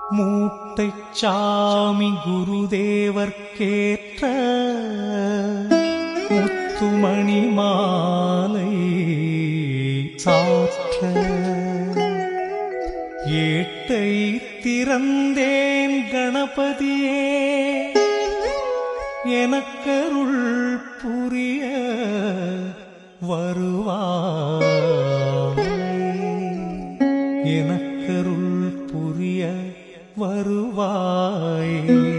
மூட்டைச் சாமி குருதேவர்க்கேற்ற முத்துமணி மாலை சாற்ற ஏட்டை திறந்தேன் கணபதியே எனக்கருள் புரிய வருவாய் எனக்கருள் புரிய வருவாய்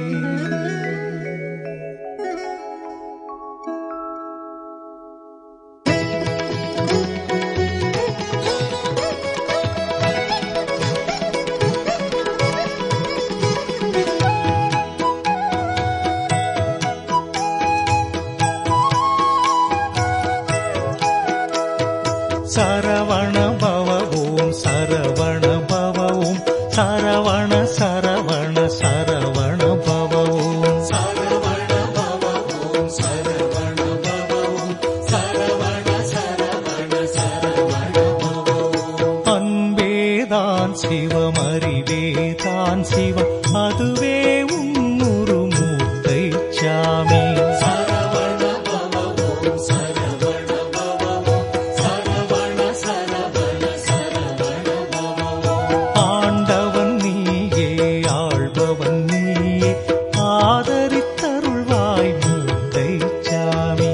சரவண பவ ஓம் சரவண பவ ஓம் சரவண சரவண சரவண பவ ஓம் சரவண பவ ஓம் சரவண பவ ஓம் சரவண சரவண சரவண பவ ஓம் அன்பேதான் சிவம் அறிவேதான் சிவம் அதுவே உன்னுரு மூர்த்தை சாமி சரவண பவ ஓம் சரவண பவ ஓம் சரவண சரவண சரவண பவ ஓம் ஆண்டவன் நீயே ஆள்பவன் நீயே ஆதரித்தருள்வாய் மூர்த்தை சாமி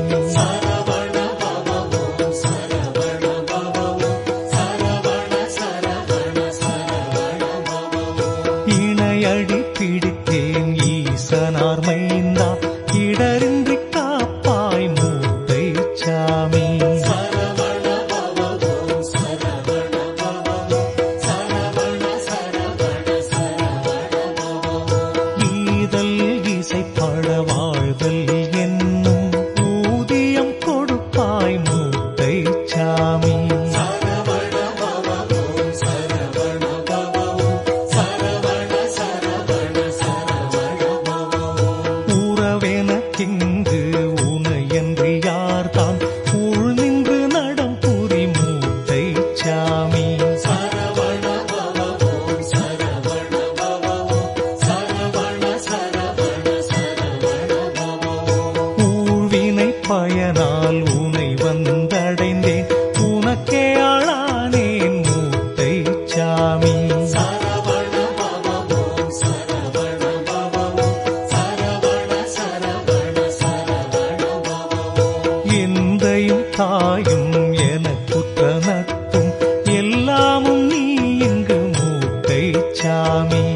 சரவண பவ ஓம் சரவண பவ ஓம் சரவண சரவண சரவண பவ ஓம் இணையடி பிடித்தேன் ஈசனார் மைந்தா இடரின்றி காப்பாய் மூர்த்தை சாமி சரவண பவ ஓம் சரவண பவ ஓம் சரவண சரவண சரவண பவ ஓம் ஈதல் இசைப்பட வாழ்தல் என்னும் ஊதியம் கொடுப்பாய் மூர்த்தை சாமி சரவண பவ ஓம் சரவண பவ ஓம் சரவண சரவண சரவண பவ ஓம் உறவெனக்கிங்கு உனையன்றி யார்தான் உள் நின்று நடம் புரி மூர்த்தை சாமி சரவண பவ ஓம் சரவண பவ ஓம் சரவண சரவண சரவண பவ ஓம் ஊழ்வினை பயனால் உனை வந்தடைந்தேன் உனக்கே ஆளானேன் மூர்த்தை சாமி சரவண பவ ஓம் சரவண பவ ஓம் சரவண சரவண சரவண பவ ஓம் எந்தையும் தாயும் எனக்குற்ற நட்பும் எல்லாமும் நீ இங்கு மூர்த்தை சாமி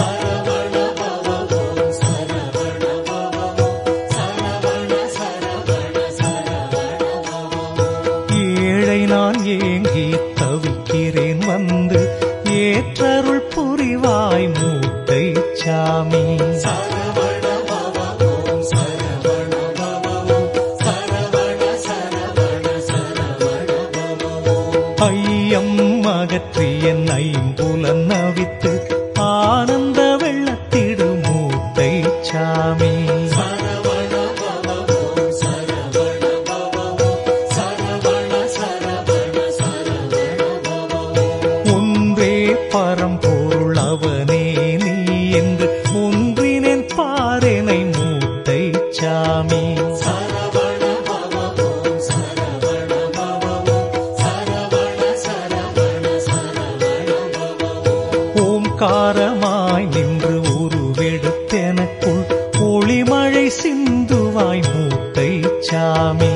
சரவண பவ ஓம் சரவண பவ ஓம் சரவண சரவண சரவண பவ ஓம் ஏழை நான் ஏங்கி தவிக்கிறேன் வந்து ஏற்றருள் புரிவாய் மூர்த்தை சாமி சரவண பவ ஓம் சரவண பவ ஓம் சரவண சரவண சரவண பவ ஓம் ஐயம் அகற்றி என் ஐம்புலன் அவித்து ஆனந்த வெள்ளத்திடு மூர்த்தை சாமி சரவண பவ ஓம் சரவண பவ ஓம் சரவண சரவண சரவண பவ ஓம் ஒன்றே பரம்பொருள் அவனே நீ என்று ஒன்றினேன் பாரெனை மூர்த்தை சாமி சரவண பவ ஓம் சரவண பவ ஓம் சரவண சரவண சரவண பவ ஓம் ஓம்காரமாய் நின்று உருவெடுத்தெனக்குள் ஒளிமழை சிந்துவாய் மூர்த்தை சாமி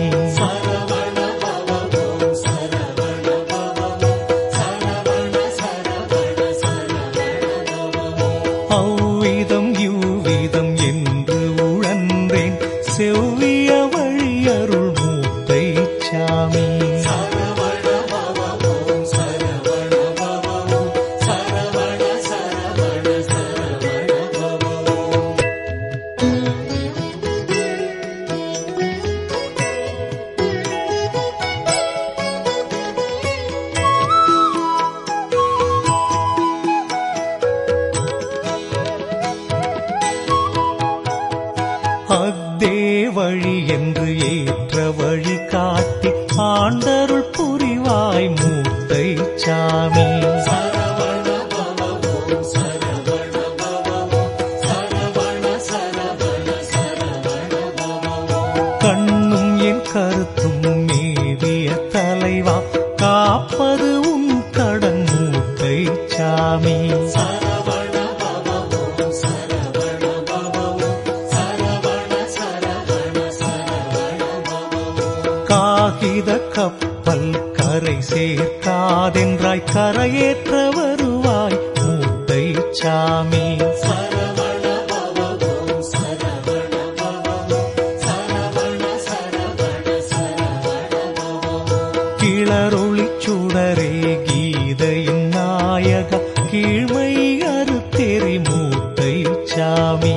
சரவண பவ ஓம் சரவண பவ ஓம் சரவண சரவண சரவண பவ ஓம் அவ்விதம் இவ்விதம் என்று உழன்றேன் செவ்விய வழியருள் மூர்த்தை சாமி சரவண பவ ஓம் சரவண பவ ஓம் சரவண சரவண சரவண பவ ஓம் சாமி சரவண பவவும் சரவண பவவும் சரவண சரவண சரவண பவவும் காகித கப்பல் கரை சேர்க்காதென்றாய் கரையேற்ற வருவாய் மூத்தை சாமி சரவண பவவும் சரவண பவவும் சரவண சரவண சரவண பவவும் கிளரொளி சுடரே கீதையின் நாயக கீழ்மை அறுத்தெறி மூத்தை சாமி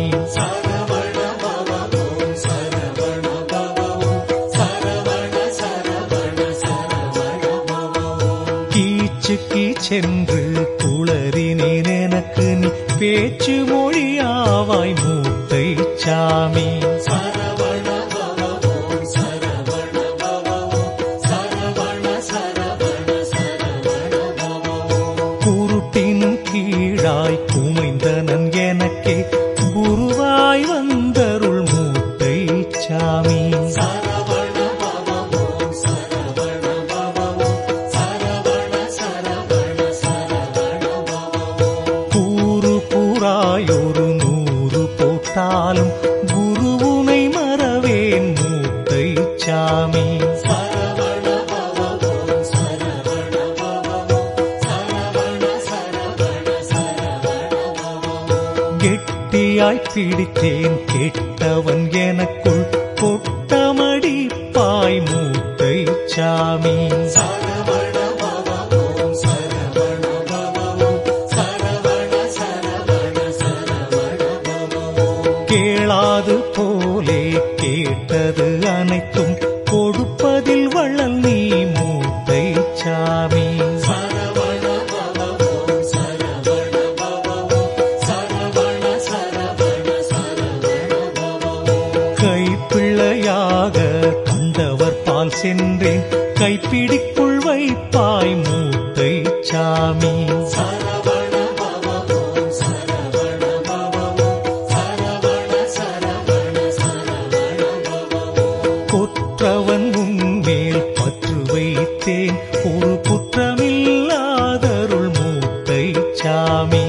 சரவண பவவும் சரவண பவவும் சரவண சரவண சரவண பவவும் கீச்சு கீச்சென்று குளறினேன் எனக்கு நீ பேச்சு மொழியாவாய் மூத்தை சாமி சரவண பவவும் சரவண பவவும் சரவண சரவண சரவண பவவும் குருட்டினும் கீழாய் குமைந்தனன் எனக்கே குருவாய் வந்தருள் மூத்தை சாமி சரவண பவவும் சரவண பவவும் சரவண சரவண சரவண பவவும் கூறு கூறாயொரு நூறு போட்டாலும் குருவுனை மறவேன் மூத்தை சாமி சரவண பவவும் சரவண பவவும் சரவண சரவண சரவண பவவும் கெட்டியாய் பிடித்தேன் கெட்டவன் எனக்குள் கொட்டமடி பாய் மூத்தை சாமி சரவண பவவும் சரவண பவவும் சரவண சரவண சரவண பவவும் கேளாது போலே கேட்டது அனைத்தும் கொடுப்பதில் வள்ளல் நீ மூத்தை சாமி சரவண பவவும் சரவண பவவும் சரவண சரவண சரவண பவவும் கைப்பிள்ளையாக கண்டவர் பால் சென்றேன் கைப்பிடிக்குள் வைப்பாய் மூத்தை சாமி சரவண பவவும் சரவண பவவும் சரவண சரவண சரவண பவவும் கொற்றவன் உன்மேல் பற்று வைத்தேன் ஒரு குற்றமில்லாதருள் மூத்தை சாமி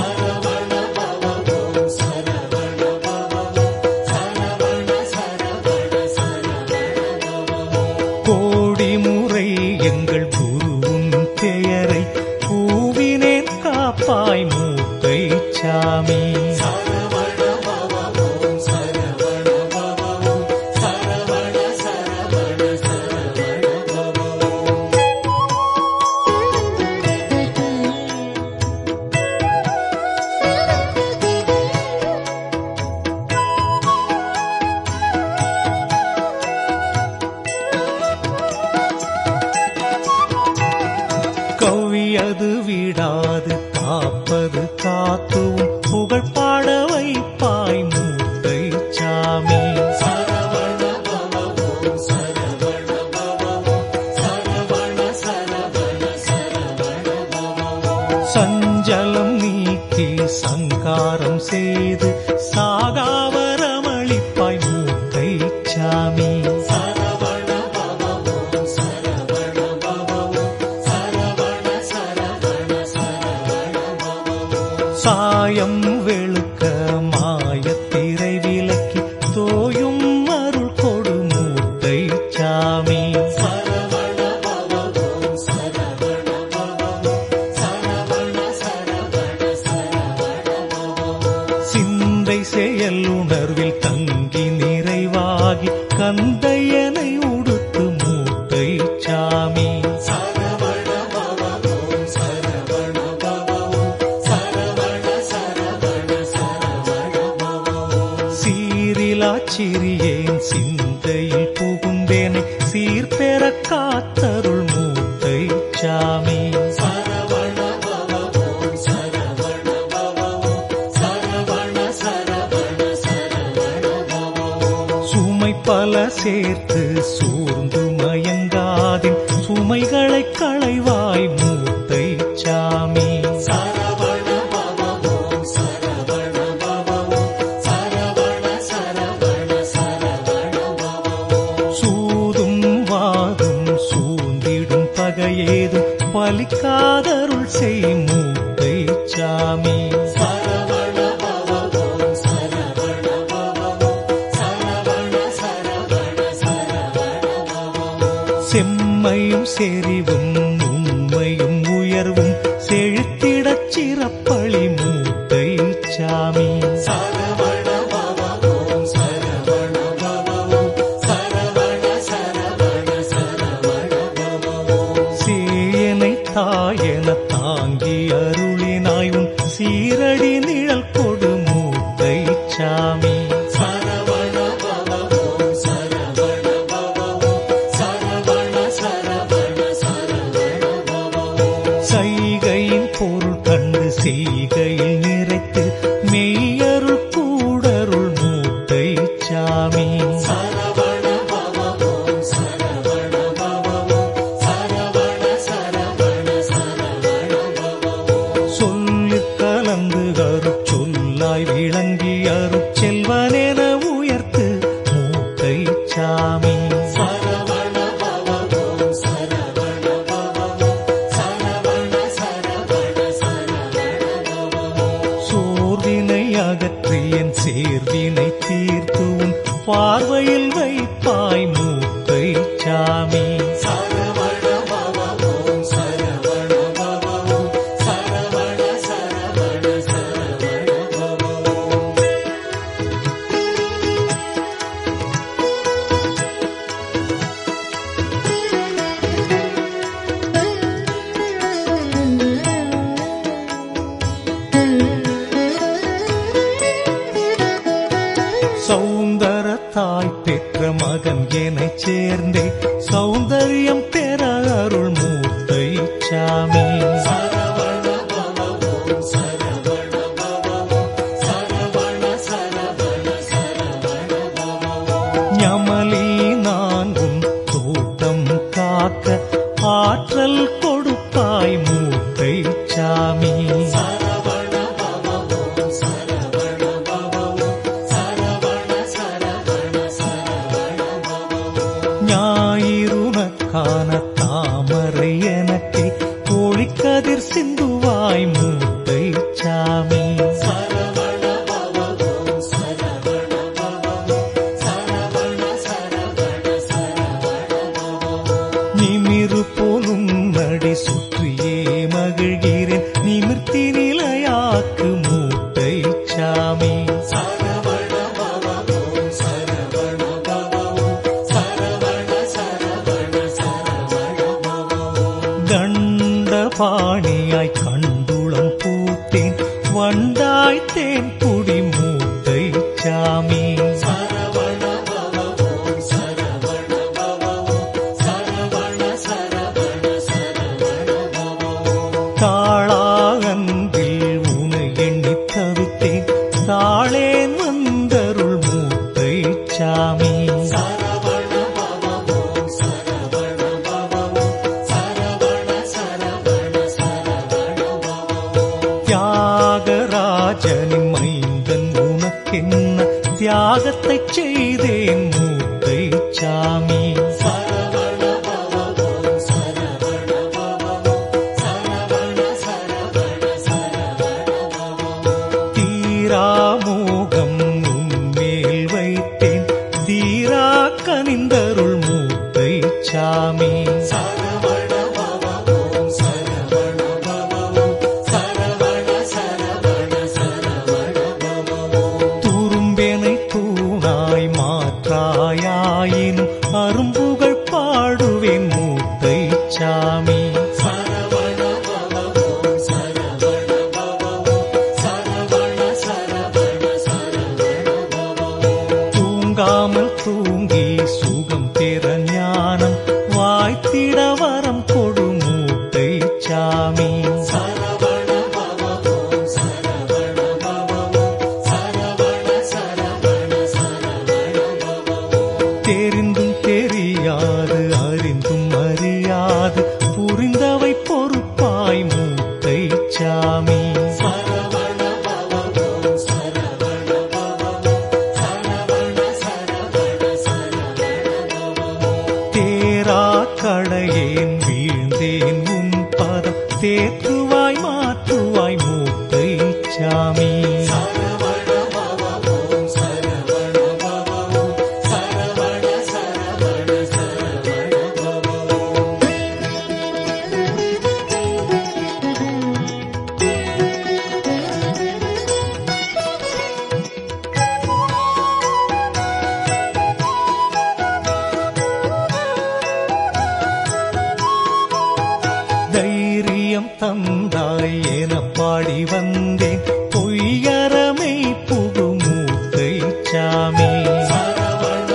சரவண பவவும் சரவண பவவும் சரவண சரவண சரவண பவவும் கோடி முறை எங்கள் குருவின் பெயரை பூவினேன் காப்பாய் மூத்தை சாமி சரவண பவவும் சரவண பவவும் சரவண சரவண சரவண பவவும் கவ்வியது விடாது காப்பது காத்துவும் புகழ் பாட வைப்பாய் மூத்தை சாமி சரவண பவவும் சரவண பவவும் சரவண சரவண சரவண பவவும் சஞ்சலம் நீக்கி சங்காரம் செய்து சாகாவரமளிப்பாய் மூத்தை சாமி சரவண பவவும் சரவண பவவும் சரவண சரவண சரவண பவவும் சாயம் வெளுக்க மாயத்திரை விலக்கி தோயும் அருள் கொடு மூத்தை சாமி சரவண பவவும் சரவண பவவும் சரவண சரவண சரவண பவவும் சிந்தை செயல் உணர்வில் தங்கி நிறைவாகி கந்தையனை உடுத்து மூத்தை சாமி சரவண பவவும் சரவண பவவும் சரவண சரவண சரவண பவவும் சீரிலா சிறியேன் சிந்தையில் புகுந்தேனை சீர்பெற காத்தருள் மூத்தை சாமி சரவண பவவும் சரவண பவவும் சரவண சரவண சரவண பவவும் சுமை பல சேர்த்து சூர்ந்து மயங்காதின் சுமைகளை களைவாய் மூத்தை சாமி சரவண பவவும் சரவண பவவும் சரவண சரவண சரவண பவவும் சூதும் வாதும் சூழ்ந்திடும் பகையேதும் பலிக்காதருள் செய் மூத்தை சாமி சரவண பவ ஓம் சரவண பவ ஓம் சரவண சரவண சரவண பவ ஓம் செம்மையும் செறிவும் உண்மையும் உயர்வும் செழித்திடச் சிறப்பளி மூட்டை சாமி சரவண பவ ஓம் சரவண பவ ஓம் சரவண சரவண சரவண பவ ஓம் சேயனை தாயன தாங்கி அருளினாய் உன் சீரடி நிழல் கொடு மூட்டை சாமி சரவண பவ ஓம் சரவண பவ ஓம் சரவண சரவண சரவண பவ ஓம் சைகையின் பொருள் கண்டு செய்கையில் நிறைத்து மெய்யருள் கூடருள் மூட்டை சாமி சரவண பவ ஓம் சரவண பவ ஓம் சரவண சரவண சரவண பவ ஓம் சொல்லு கலந்து அருட் சொல்லாய் விளங்கி அருட் செல்வனென உயர்த்து மூட்டை சாமி சரவண பவ ஓம் சரவண பவ ஓம் சரவண சரவண சரவண பவ ஓம் சோர்வினை அகற்றி என் சேர்வினை தீர்த்து உன் பார்வையில் வைப்பாய் மூட்டை சாமி சரவண பவ ஓம் சரவண பவ ஓம் சரவண சரவண சரவண பவ ஓம் சௌந்தர தாய் பெற்ற மகன் எனச் சேர்ந்தே சௌந்தரியம் பெற அருள் மூர்த்தை சாமி சரவண பவ ஓம் சரவண பவ ஓம் சரவண சரவண சரவண பவ ஓம் ஞமலி நான் உன் தோட்டம் காக்க ஆற்றல் கொடுப்பாய் மூர்த்தை சாமி சரவண பவ ஓம் சரவண பவ ஓம் சரவண சரவண சரவண பவ ஓம் ஞாயிறுனக்கான தாமரை எனக்கு ஒளிக்கதிர் சிந்துவாய் மூர்த்தை சாமி சரவண பவ ஓம் சரவண பவ ஓம் சரவண சரவண சரவண பவ ஓம் நிமிரு போலும் நடி சுற்றியே மகிழ்கிறேன் நிமிர்த்தி நிலையாக்கு மூட்டை சாமி சரவண பவ ஓம் சரவண பவ ஓம் சரவண சரவண சரவண பவ ஓம் தண்ட பாணியாய் கண்டுளம் பூத்தேன் வண்டாய் தேன் புடி மூட்டை சாமி சரவண பவ ஓம் சரவண பவ ஓம் சரவண சரவண சரவண பவ ஓம் தாளாகன்றில் உனை எண்ணி தவித்தேன் தாளேன் வந்தருள் மூட்டை சாமி சரவண பவ ஓம் சரவண பவ ஓம் சரவண சரவண சரவண பவ ஓம் தியாகராஜனின் மைந்தன் உனக்கென்ன தியாகத்தைச் செய்தேன் மூட்டை சாமி சரவண பவ ஓம் சரவண பவ ஓம் சரவண சரவண சரவண பவ ஓம் தீராமோகம் உன்மேல் வைத்தேன் தீரா கனிந்தருள் மூட்டை சாமி சரவண பவ ஓம் சரவண பவ ஓம் சரவண சரவண சரவண பவ ஓம் துரும்பெனை தூணாய் மாற்றாயாயினும் அரும்புகள் பாடுவேன் மூட்டை சாமி சரவண பவ ஓம் சரவண பவ ஓம் சரவண சரவண சரவண பவ ஓம் தூங்காமல் தூங்கி சுகம் பெற ஞானம் வாய்த்திட வரம் கொடு மூட்டை சாமி சரவண பவ ஓம் சரவண பவ ஓம் சரவண சரவண சரவண பவ ஓம் தெரிந்தும் தெரியாது அறிந்தும் அறியாது புரிந்தவை பொறுப்பாய் மூட்டை சாமி சரவண பவ ஓம் சரவண பவ ஓம் சரவண சரவண சரவண பவ ஓம் தேரா கடையேன் வீழ்ந்தேன் உன் பதம் தேற்றுவாய் மாற்றுவாய் மூட்டை புண்ணியம் தந்தாய் என பாடி வந்தேன் பொய்யறமை புகுமூத்தை சாமி சரவண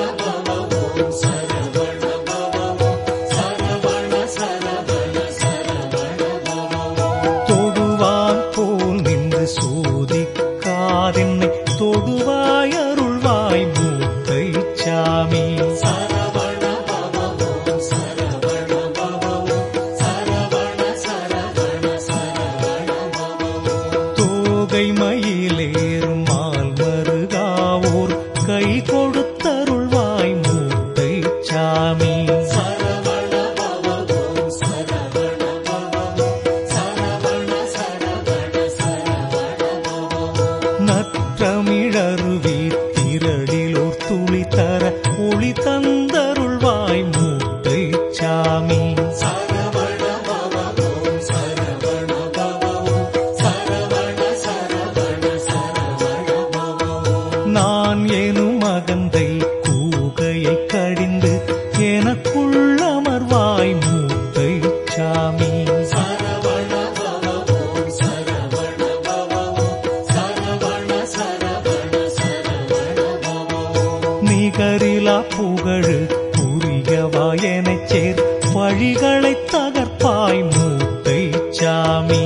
பவ ஓம் சரவண பவ ஓம் சரவண சரவண சரவண பவ ஓம் தொடுவான் போல் நின்று சோதிக்காதென்னை தொடுவாய் அருள்வாய் மூத்தை சாமி சரவண பவ ஓம் சரவண பவ ஓம் சரவண சரவண சரவண பவ ஓம் தோகை மயிலேறும் மால் மருகாவோர் கை கொடுத்தருள்வாய் மூத்தை சாமி சரவண பவ ஓம் சரவண பவ ஓம் சரவண சரவண சரவண பவ ஓம் நற்றமிழருவி திரளிலோர் துளி தர ஒளி தந்தருள்வாய் மூத்தை சாமி சரவண பவ ஓம் சரவண பவ ஓம் சரவண சரவண சரவண பவ ஓம் நான் எனும் மகந்தை கூகையை கடிந்து எனக்குள் அமர்வாய் மூத்தை சாமி சரவண பவ ஓம் சரவண பவ ஓம் சரவண சரவண சரவண பவ ஓம் நிகரிலா புகழு புரியவா எனச் சேர் வழிகளை தகர்ப்பாய் மூத்தை சாமி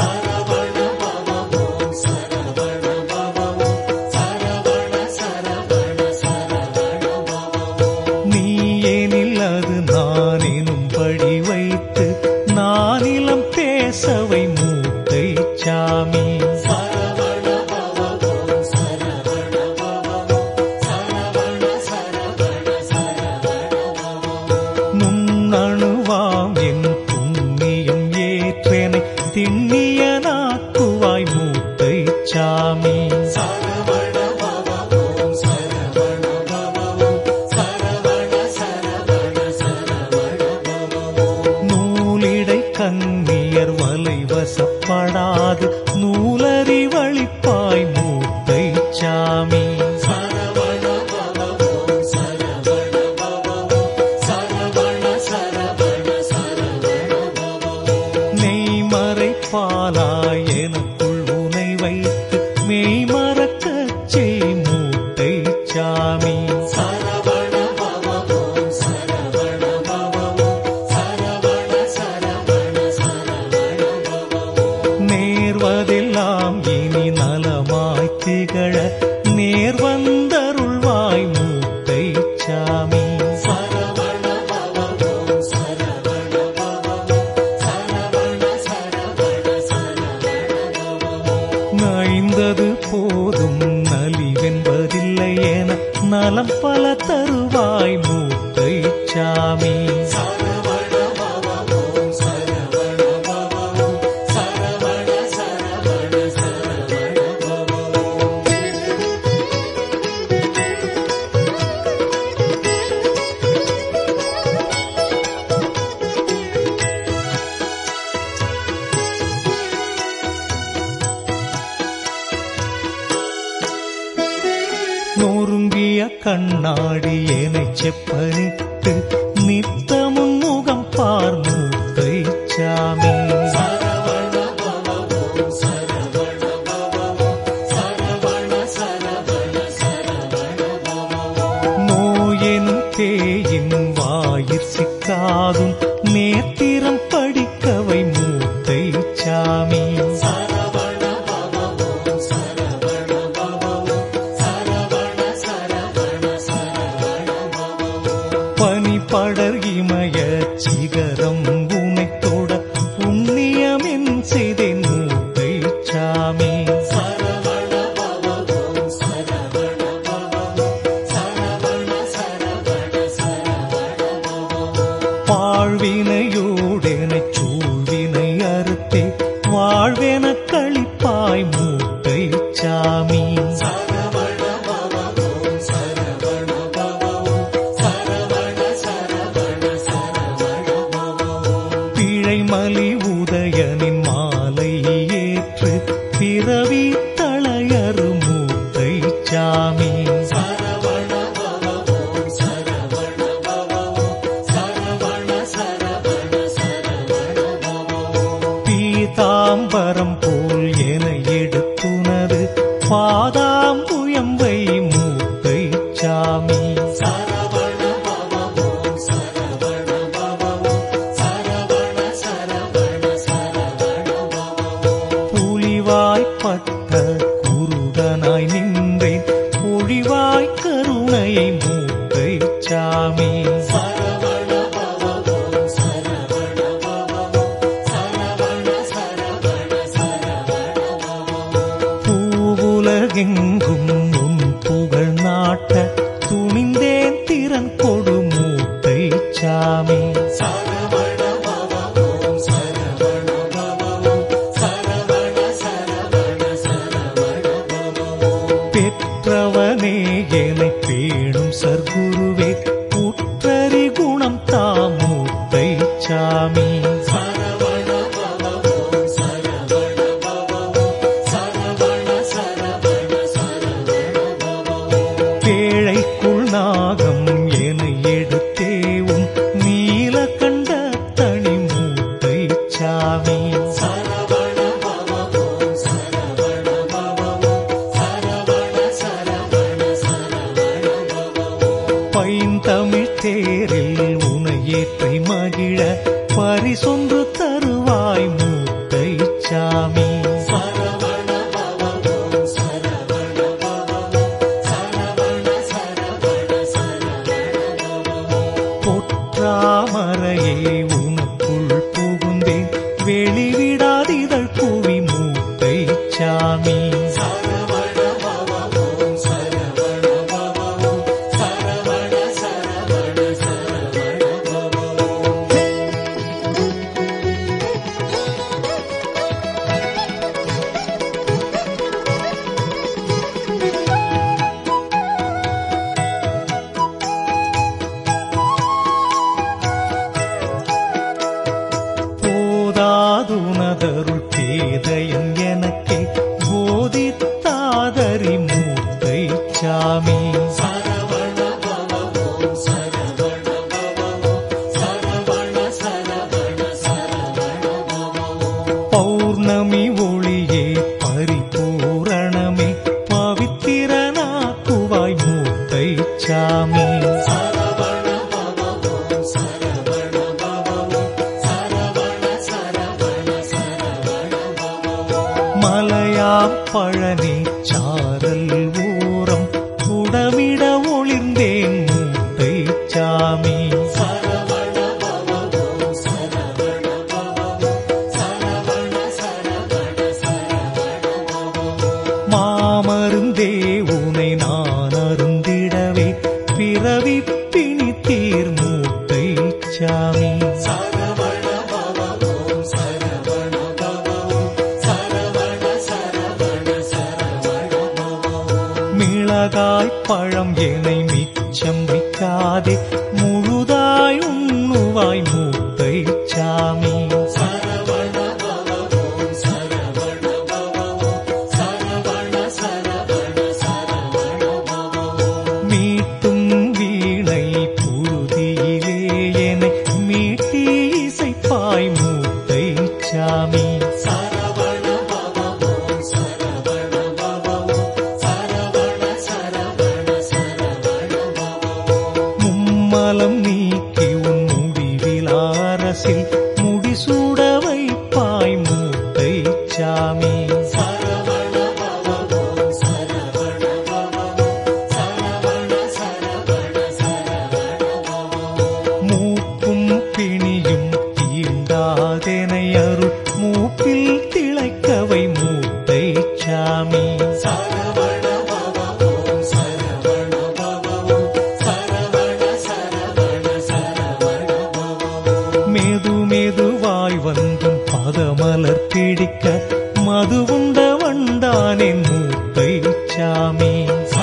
சரவண பவ ஓம் சரவண பவ ஓம் சரவண சரவண சரவண பவ ஓம் நீ எனில் அது நான் எனும்படி வைத்து நானிலம் பேசவை மூத்தை சாமி சரவண பவ ஓம் சரவண பவ ஓம் சரவண சரவண சரவண பவ ஓம் நுண்ணணுவாம் என் புண்ணியம் ஏற்றேனை திண்ணியனாக்குவாய் மூத்தை சாமி சரவண பவ ஓம் சரவண பவ ஓம் சரவண சரவண சரவண பவ ஓம் நூலிடை கண்ணியர் வலை வசப்படாது நூலறி வழிப்பாய் மூத்தை சாமி சரவண பவ ஓம் சரவண பவ ஓம் சரவண சரவண சரவண பவ ஓம் நெய்மறை பாலாய் எனக்குள் உனை வைத்து மெய்மறக்கச் செய் மூத்தை சாமி சரவண பவ ஓம் சரவண பவ ஓம் சரவண சரவண சரவண பவ ஓம் நேர்வதெல்லாம் இனி நலமாய் திகழ நேர் வந்தருள்வாய் மூத்தை சாமி சரவண பவ ஓம் சரவண பவ ஓம் சரவண சரவண சரவண பவ ஓம் நைந்தது போதும் நலிவென்பதில்லை என நலம் பல தருவாய் மூத்தை சாமி சரவண பவ ஓம் சரவண பவ ஓம் சரவண சரவண சரவண பவ ஓம் நொறுங்கிய கண்ணாடி எனச் செப்பனிட்டு நித்தமுன் முகம் பார் மூத்தை சாமி சரவண பவ ஓம் சரவண பவ ஓம் சரவண சரவண சரவண பவ ஓம் நோயெனும் பேயின் வாயிற் சிக்காதும் நேத்திரம் படிக்கவை மூத்தை சாமி சரவண பவ ஓம் சரவண பவ ஓம் சரவண சரவண சரவண பவ ஓம் பனிப்படர் இமய சிகரம் உனைத்தோட புண்ணியமென் செய்தேன் மூத்தை சாமி சரவண பவ ஓம் சரவண பவ ஓம் சரவண சரவண சரவண பவ ஓம் வாழ்வினையோடெனச் சூழ்வினை அறுத்தே வாழ்வென கழிப்பாய் மூத்தை சாமி சரவண பவ ஓம் சரவண பவ ஓம் சரவண சரவண சரவண பவ ஓம் பிழைமலி உதயனின் மாலை ஏற்று பிறவி தளையறு மூத்தை சாமி சரவண பவ ஓம் சரவண பவ ஓம் சரவண சரவண சரவண பவ ஓம் பீதாம்பரம் போல் என எடுத்துனது பாதாம்புயம்பை மூத்தை சாமி சரவண பவவோம் சரவண பவவோம் சரவண சரவண சரவண பவவோம் புலிவாய்ப்பட்ட குருடனாய் நின்றேன் பொழிவாய் கருணையை மூத்தை சாமி சரவண பவவோம் சரவண பவவோம் சரவண சரவண சரவண பவவோம் பூவுலகெங்கும் உன் புகழ் நாட்ட துணிந்தேன் திறன் கொடு மூத்தை சாமி சரவண பவவோம் சரவண பவவோம் சரவண சரவண சரவண பவவோம் பெற்றவனே என்னை பேணும் சர்க்குருவே உற்றறி குணம் தாமூத்தை சாமி சரவண பவவோம் சரவண பவவோம் சரவண சரவண சரவண பவவோம் பேழைக்குள் நாகம் என எடுத்தேவும் நீலகண்ட தனி மூத்தை சாமி சரவண பவவோம் சரவண பவவோம் சரவண சரவண சரவண பவவோம் பைந்தமிழ் தேரில் உனையேற்றி மகிழ பரிசொன்று தருவாய் மூத்தை சாமி சரவண பவவோம் சரவண பவவோம் சரவண சரவண சரவண பவவோம் பொற்றாமரையே உனக்குள் புகுந்தேன் வெளிவிடாதிதழ் புவி மூத்தை சாமி சரவண பவவோம் சரவண பவவோம் சரவண சரவண சரவண பவவோம் போதாதுனதருள் பேதையன் எனக்கே போதித்தாதரி மூத்தை சாமி சரவண பவவோம் சரவண பவவோம் சரவண சரவண சரவண பவவோம் பௌர்ணமி ஒளியே பரிபூரணமே பவித்திரனாக்குவாய் மூத்தை சாமி சரவண பவவோம் சரவண பவவோம் சரவண சரவண சரவண பவவோம் மலையாம் பழனி சாரல் ஊரம் உடமிட ஒளிர்ந்தேன் மூத்தை சாமி சரவண பவவோம் சரவண பவவோம் சரவண சரவண சரவண பவவோம் மாமருந்தே உனை நான் அருந்திடவே பிறவி பிணி தீர் மூத்தை சாமி சரவண பவவோம் சரவண பவவோம் சரவண சரவண சரவண பவவோம் மிளகாய் பழம் எனை மிச்சம் வைக்காதே முழுதாய் உண்ணுவாய் மூத்தை சாமி சரவண பவவோம் சரவண பவவோம் சரவண சரவண சரவண பவவோம் மீட்டும் வீணை புழுதியிலே எனை மீட்டி இசைப்பாய் மூத்தை சாமி சரவண பவவோம் சரவண பவவோம் சரவண சரவண சரவண பவவோம் மும்மலம் நீக்கி உன் முடிவில் அரசில் முடிசூட வைப்பாய் மூத்தை சாமி சரவண பவவோம் சரவண பவவோம் சரவண சரவண சரவண பவவோம் மூக்கும் பிணியும் தீண்டாதெனை அருள் மூப்பில் திளைக்கவை மூத்தை சாமி சரவண பவவோம் சரவண பவவோம் சரவண சரவண சரவண பவவோம் மெது மெதுவாய் வந்தும் பதமலர் பிடிக்க மதுவுண்ட வண்டானின் மூத்தை சாமி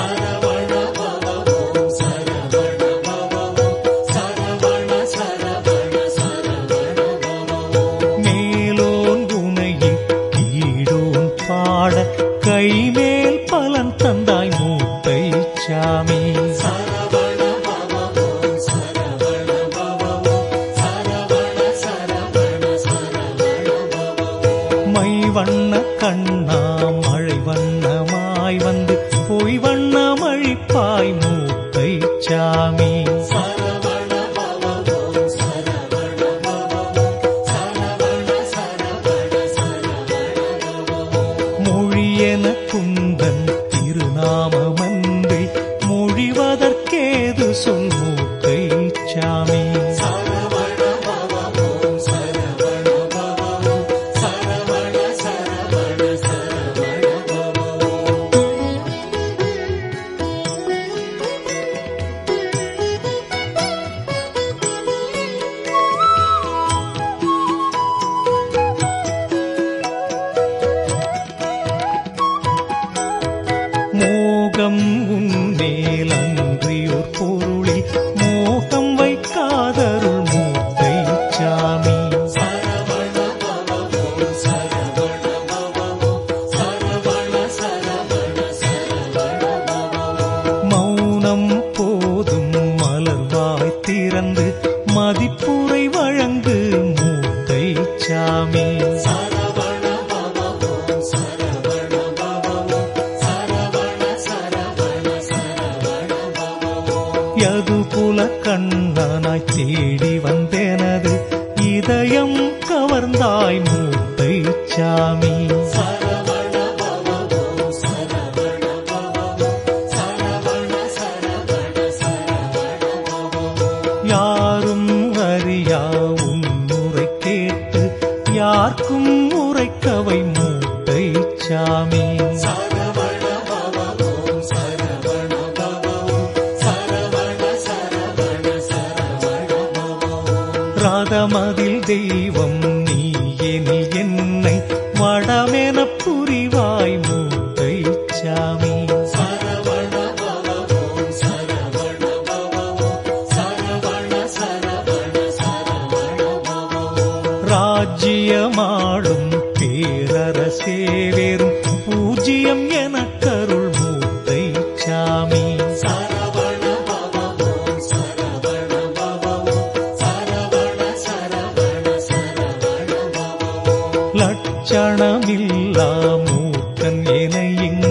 சரவண பவவோம் சரவண பவவோம் சரவண சரவண சரவண பவவோம் மேலோன் குணையில் கீழோன் பாட கைமேல் பலன் தந்தாய் மூத்தை சாமி சரவண பவவோம் சரவண பவவோம் சரவண சரவண சரவண பவவோம் வண்ண கண்ணா மழை வண்ணமாய் வந்து பொய் வண்ணம் அழிப்பாய் மூத்தை சாமி சரவண பவவோம் சரவண பவவோம் சரவண சரவண சரவண பவவோம் மொழியென குந்தன் திருநாமமன்றி மொழிவதற்கேது சொல் மூத்தை சாமி சரவண பவவோம் சரவண பவவோம் சரவண சரவண சரவண பவவோம் மோகம் உன்மேல் அன்றியோர் பொருளில் மோகம் வைக்காதருள் மூத்தை சாமி சரவண பவவோம் சரவண பவவோம் சரவண சரவண சரவண பவவோம் மௌனம் போதும் மலர்வாய் திறந்து மதிப்புரை வழங்கு மூத்தை சாமி சரவண பவவோம் சரவண பவவோம் சரவண சரவண சரவண பவவோம் யது புல கண்ணனாய் தேடி வந்தெனது இதயம் கவர்ந்தாய் மூத்தை சாமி சரவண பவவோம் சரவண பவவோம் சரவண சரவண சரவண பவவோம் யாரும் அறியா உன்னுரை கேட்டு யார்க்கும் உரைக்கவை மூத்தை சாமி சரவண பவவோம் சரவண பவவோம் சரவண சரவண சரவண பவவோம் ராதமதில் தெய்வம் நீ எனில் என்னை வடமென புரிவாய் மூத்தை சாமி சரவண பவவோம் சரவண பவவோம் சரவண சரவண சரவண பவவோம் ராஜ்யமாடும் பேரரசே வெறும் பூஜ்யம் என கருள் மூத்தை சாமி சரவண பவவோம் சரவண பவவோம் சரவண சரவண சரவண பவவோம் லட்சணமில்லா மூக்கன் என இங்கு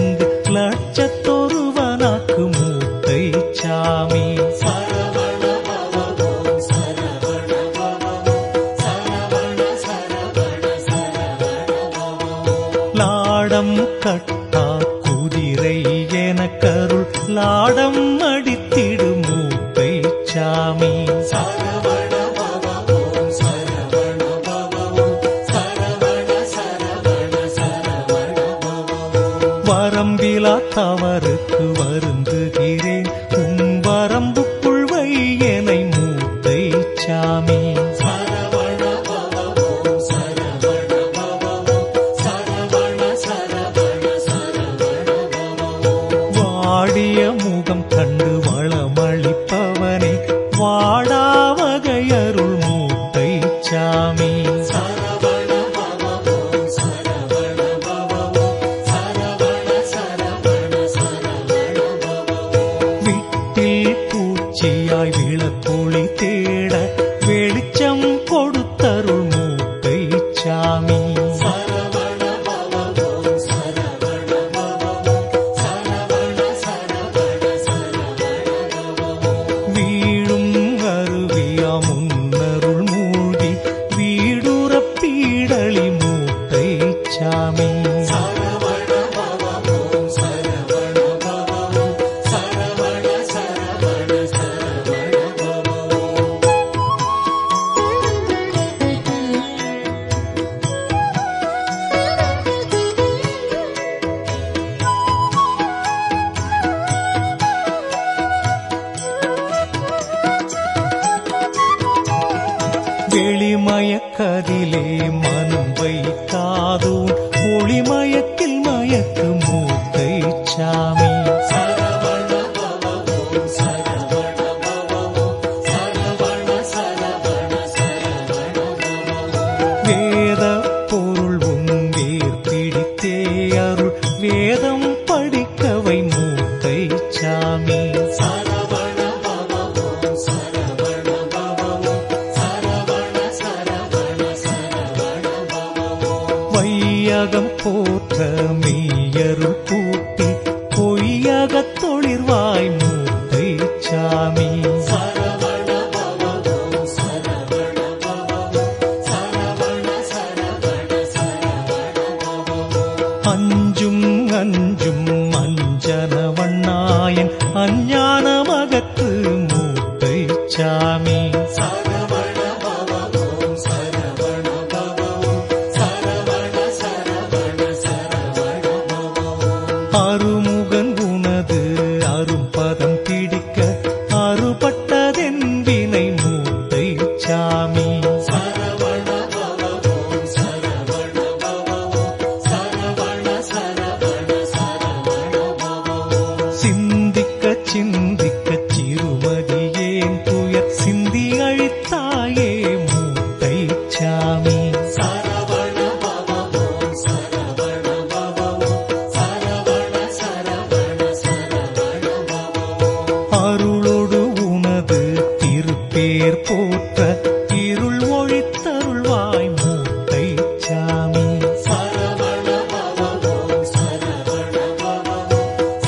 லட்சத்தொருவனாக்கு மூத்தை சாமி சரவண பவவோம் சரவண பவவோம் சரவண சரவண சரவண பவவோம் லாடம் கட்டா குதிரை என கருள் லாடம் அடித்திடு மூத்தை சாமி சரவண பவவோம் சரவண பவவோம் சரவண சரவண சரவண பவவோம் வரம்பிலா தவறுக்கு வருந்துகிறேன் உன் வரம்புக்குள் வையனை மூத்தை சாமி சரவண பவவோம் சரவண பவவோம் சரவண சரவண சரவண பவவோம் வாடிய முகம் கண்டு வளமளிப்பவனே வாடா வகையருள் மூத்தை சாமி சரவண பவவோம் சரவண பவவோம் சரவண சரவண சரவண பவவோம் விட்டில் பூச்சியாய் விளக்கொளி தேட வெளிச்சம் கொடுத்தருள் மூத்தை சாமி சரவண பவவோம் சரவண பவவோம் சரவண சரவண சரவண பவவோம் வீழும் அருவியா முன்னருள் மூழ்கி வீடுற பீடளி மூத்தை சாமி சரவண பவவோம் சரவண பவவோம் சரவண சரவண சரவண பவவோம் வெளிமயக்கதிலே மனம் வைக்காதூன் ஒளிமயத்தில் மயக்கு மூத்தை சாமி சரவண பவவோம் சரவண பவவோம் சரவண சரவண சரவண பவவோம் வேத பொருள் உன் வேர் பிடித்தே அருள் வேதம் படிக்கவை மூத்தை சாமி சரவண பவவோம் சரவண பவவோம் சரவண சரவண சரவண வையகம் போற்ற மெய்யருள் கூட்டி பொய்யகத் தொழிற்வாய் மூட்டை சாமி சரவண பவமோ சரவண பவமோ சரவண சரவண சரவண பவமோ அஞ்சும் அஞ்சும் அஞ்சன வண்ணாயன் அஞ்ஞான மகத்து மூட்டை சாமி சரவண பவமோ சரவண பவமோ சரவண சரவண சரவண பவமோ அருமுகன் உனது அரும்பதம் பிடிக்க அறுபட்டதென்பினை மூட்டை சாமி சரவண பவமோ சரவண பவமோ சரவண சரவண சரவண பவமோ சிந்திக்க சிந்திக்க சிறுமதியேன் துயர் சிந்தி அழித்தாயே மூட்டை சாமி சரவண பவமோ சரவண பவமோ சரவண சரவண சரவண பவமோ அருளொடு உனது திருப்பேர் போற்ற இருள் ஒழித்தருள்வாய் மூட்டை சாமி சரவண பவமோ சரவண பவமோ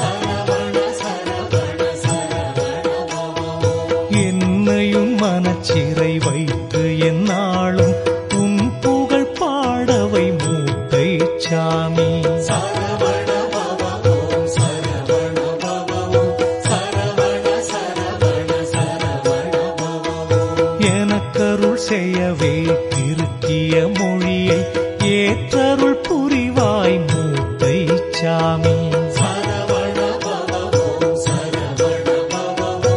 சரவண சரவண சரவண பவமோ என்னையும் மனச்சிறை வைத்து என்னாலும் உன் புகழ் பாடவை மூட்டை சாமி சரவண பவமோ சரவண பவமோ சரவண சரவண சரவண பவமோ எனக்கருள் செய்யவே திருக்கிய மொழியை ஏற்றருள் புரிவாய் மூட்டை சாமி சரவண பவமோ சரவண பவமோ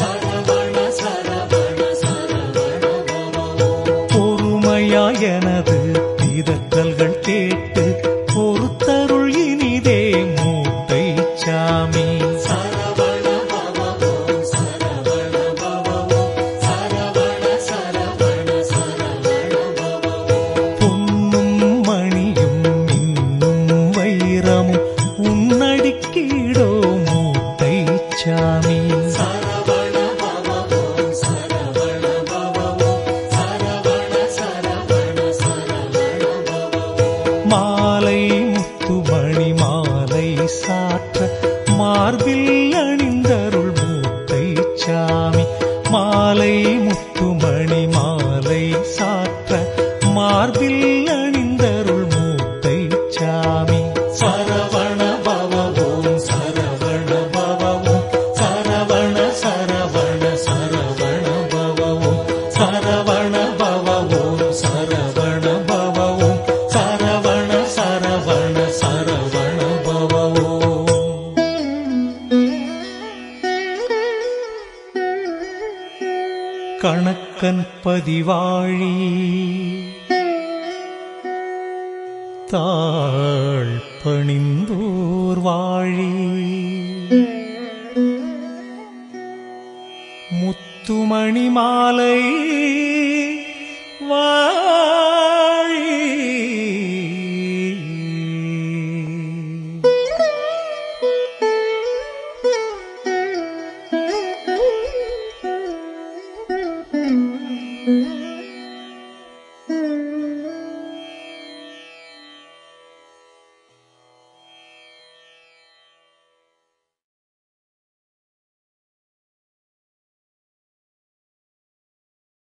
சரவண சரவண சரவண பவமோ பொறுமையா எனது பிதற்றல்கள் கேட்டு பொறுத்தருள் இனிதே மூட்டை சாமி சரவண பவமோ சரவண பவமோ சரவண சரவண சரவண பவமோ பொன்னும் மணியும் மின்னும் வைரமும் உன்னடிக்கீடோ மூட்டை சாமி சரவண பவமோ சரவண பவமோ சரவண சரவண சரவண பவமோ மாலை முத்துமணி மாலை சாற்ற மார்பில் அணிந்தருள் மூட்டை சாமி மாலை முத்துமணி மாலை சாற்ற மார்பில் அணிந்தருள் மூட்டை சாமி சரவண பவமோ சரவண பவமோ சரவண சரவண சரவண பவமோ சரவண பவமோ சரவண பவமோ சரவண சரவண சரவண பவமோ கணக்கன் பதிவாழி தாழ் பணிந்தோர் வாழி முத்துமணி மாலை வாழி